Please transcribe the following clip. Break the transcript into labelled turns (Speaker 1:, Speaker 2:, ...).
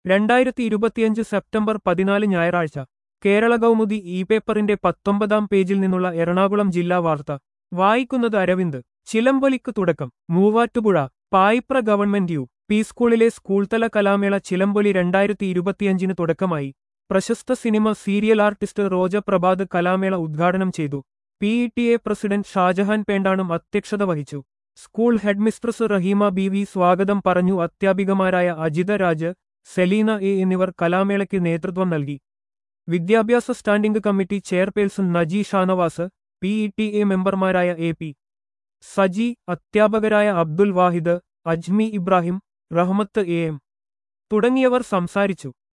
Speaker 1: രണ്ടായിരത്തി ഇരുപത്തിയഞ്ച് സെപ്റ്റംബർ പതിനാല് ഞായറാഴ്ച കേരള കൗമുദി ഇ പേപ്പറിന്റെ പത്തൊമ്പതാം പേജിൽ നിന്നുള്ള എറണാകുളം ജില്ലാ വാർത്ത വായിക്കുന്നത് അരവിന്ദ് ചിലമ്പൊലിക്ക് തുടക്കം Muvattupuzha Payipra government U P സ്കൂളിലെ സ്കൂൾതല കലാമേള ചിലമ്പൊലി രണ്ടായിരത്തി ഇരുപത്തിയഞ്ചിന് തുടക്കമായി പ്രശസ്ത cinema serial artist Roja Prabhath കലാമേള ഉദ്ഘാടനം ചെയ്തു P E T A president Shajahan പേണ്ടാണും അധ്യക്ഷത വഹിച്ചു school headmistress Raheema B V സ്വാഗതം പറഞ്ഞു അധ്യാപികമാരായ അജിത രാജ് സെലീന എ എന്നിവർ കലാമേളയ്ക്ക് നേതൃത്വം നൽകി വിദ്യാഭ്യാസ standing committee chairperson Naji Shanavas P E T A മെമ്പർമാരായ എ പി സജി അധ്യാപകരായ അബ്ദുൽ വാഹിദ് അജ്മി ഇബ്രാഹിം റഹ്മത്ത് എ എം തുടങ്ങിയവർ സംസാരിച്ചു